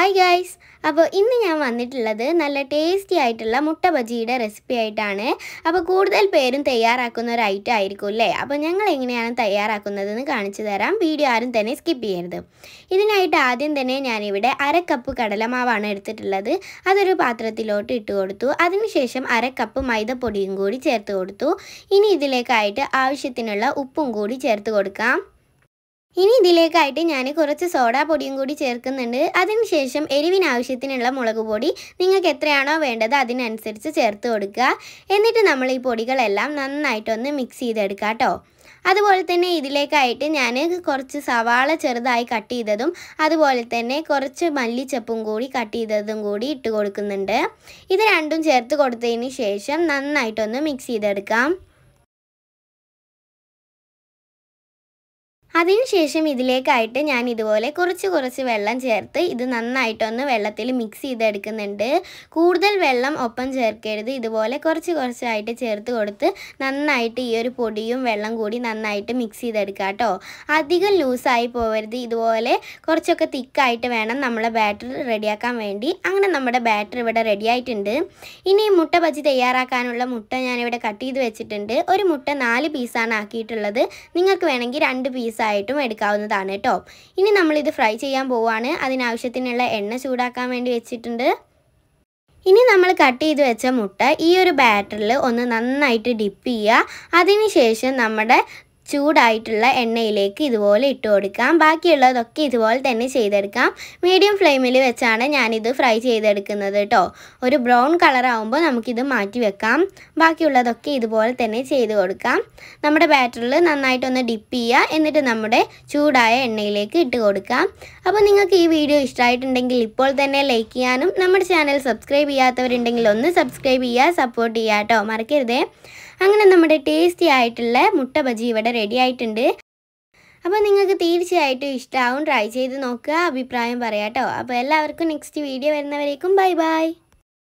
hi guys അപ്പോൾ ഇന്ന് ഞാൻ വന്നിട്ടുള്ളത് നല്ല ടേസ്റ്റി ആയിട്ടുള്ള മുട്ട ബജിയുടെ റെസിപ്പി ആയിട്ടാണ് അപ്പോൾ കൂടുതൽ പേരും തയ്യാറാക്കുന്ന ഒരു ഐറ്റം ആയിരിക്കും അല്ലേ അപ്പോൾ ഞങ്ങൾ എങ്ങനെയാണ് തയ്യാറാക്കുന്നതെന്ന് കാണിച്ചു തരാം വീഡിയോ ആരും തന്നെ സ്കിപ്പ് ചെയ്യരുത് ഇതിനായിട്ട് ആദ്യം തന്നെ ഞാനിവിടെ അര കപ്പ് കടലമാവാണ് എടുത്തിട്ടുള്ളത് അതൊരു പാത്രത്തിലോട്ട് ഇട്ട് കൊടുത്തു അതിനുശേഷം അര കപ്പ് മൈദപ്പൊടിയും കൂടി ചേർത്ത് കൊടുത്തു ഇനി ഇതിലേക്കായിട്ട് ആവശ്യത്തിനുള്ള ഉപ്പും കൂടി ചേർത്ത് കൊടുക്കാം ഇനി ഇതിലേക്കായിട്ട് ഞാൻ കുറച്ച് സോഡാ പൊടിയും കൂടി ചേർക്കുന്നുണ്ട് അതിനുശേഷം എരിവിന് ആവശ്യത്തിനുള്ള മുളക് പൊടി നിങ്ങൾക്ക് എത്രയാണോ വേണ്ടത് അതിനനുസരിച്ച് ചേർത്ത് കൊടുക്കുക എന്നിട്ട് നമ്മൾ ഈ പൊടികളെല്ലാം നന്നായിട്ടൊന്ന് മിക്സ് ചെയ്തെടുക്കുക കേട്ടോ അതുപോലെ തന്നെ ഇതിലേക്കായിട്ട് ഞാൻ കുറച്ച് സവാള ചെറുതായി കട്ട് ചെയ്തതും അതുപോലെ തന്നെ കുറച്ച് മല്ലിച്ചപ്പും കൂടി കട്ട് ചെയ്തതും കൂടി ഇട്ട് കൊടുക്കുന്നുണ്ട് ഇത് രണ്ടും ചേർത്ത് കൊടുത്തതിന് ശേഷം നന്നായിട്ടൊന്ന് മിക്സ് ചെയ്തെടുക്കാം അതിനുശേഷം ഇതിലേക്കായിട്ട് ഞാൻ ഇതുപോലെ കുറച്ച് കുറച്ച് വെള്ളം ചേർത്ത് ഇത് നന്നായിട്ടൊന്ന് വെള്ളത്തിൽ മിക്സ് ചെയ്തെടുക്കുന്നുണ്ട് കൂടുതൽ വെള്ളം ഒപ്പം ചേർക്കരുത് ഇതുപോലെ കുറച്ച് കുറച്ചായിട്ട് ചേർത്ത് കൊടുത്ത് നന്നായിട്ട് ഈ ഒരു പൊടിയും വെള്ളം കൂടി നന്നായിട്ട് മിക്സ് ചെയ്തെടുക്കുക കേട്ടോ അധികം ലൂസായി പോകരുത് ഇതുപോലെ കുറച്ചൊക്കെ തിക്കായിട്ട് വേണം നമ്മളെ ബാറ്റർ റെഡിയാക്കാൻ വേണ്ടി അങ്ങനെ നമ്മുടെ ബാറ്റർ ഇവിടെ റെഡി ആയിട്ടുണ്ട് ഇനി മുട്ട ബജി തയ്യാറാക്കാനുള്ള മുട്ട ഞാനിവിടെ കട്ട് ചെയ്ത് വെച്ചിട്ടുണ്ട് ഒരു മുട്ട നാല് പീസാണ് ആക്കിയിട്ടുള്ളത് നിങ്ങൾക്ക് വേണമെങ്കിൽ രണ്ട് പീസ് ആയിട്ടും എടുക്കാവുന്നതാണ് കേട്ടോ ഇനി നമ്മളിത് ഫ്രൈ ചെയ്യാൻ പോവുകയാണ് അതിനാവശ്യത്തിനുള്ള എണ്ണ ചൂടാക്കാൻ വേണ്ടി വെച്ചിട്ടുണ്ട് ഇനി നമ്മൾ കട്ട് ചെയ്ത് വെച്ച മുട്ട ഈ ഒരു ബാറ്ററിൽ ഒന്ന് നന്നായിട്ട് ഡിപ്പ് ചെയ്യുക അതിനുശേഷം നമ്മുടെ ചൂടായിട്ടുള്ള എണ്ണയിലേക്ക് ഇതുപോലെ ഇട്ട് കൊടുക്കാം ബാക്കിയുള്ളതൊക്കെ ഇതുപോലെ തന്നെ ചെയ്തെടുക്കാം മീഡിയം ഫ്ലെയിമിൽ വെച്ചാണ് ഞാനിത് ഫ്രൈ ചെയ്തെടുക്കുന്നത് കേട്ടോ ഒരു ബ്രൗൺ കളർ ആകുമ്പോൾ നമുക്കിത് മാറ്റി വെക്കാം ബാക്കിയുള്ളതൊക്കെ ഇതുപോലെ തന്നെ ചെയ്ത് കൊടുക്കാം നമ്മുടെ ബാറ്ററിൽ നന്നായിട്ടൊന്ന് ഡിപ്പ് ചെയ്യുക എന്നിട്ട് നമ്മുടെ ചൂടായ എണ്ണയിലേക്ക് ഇട്ട് കൊടുക്കാം അപ്പോൾ നിങ്ങൾക്ക് ഈ വീഡിയോ ഇഷ്ടമായിട്ടുണ്ടെങ്കിൽ ഇപ്പോൾ തന്നെ ലൈക്ക് ചെയ്യാനും നമ്മുടെ ചാനൽ സബ്സ്ക്രൈബ് ചെയ്യാത്തവരുണ്ടെങ്കിൽ ഒന്ന് സബ്സ്ക്രൈബ് ചെയ്യുക സപ്പോർട്ട് ചെയ്യുക കേട്ടോ മറക്കരുതേ അങ്ങനെ നമ്മുടെ ടേസ്റ്റി ആയിട്ടുള്ള മുട്ട ബജി ഇവിടെ റെഡി ആയിട്ടുണ്ട് അപ്പോൾ നിങ്ങൾക്ക് തീർച്ചയായിട്ടും ഇഷ്ടമാവും ട്രൈ ചെയ്ത് നോക്കുക അഭിപ്രായം പറയാം കേട്ടോ അപ്പോൾ എല്ലാവർക്കും നെക്സ്റ്റ് വീഡിയോ വരുന്നവരേക്കും ബൈ ബൈ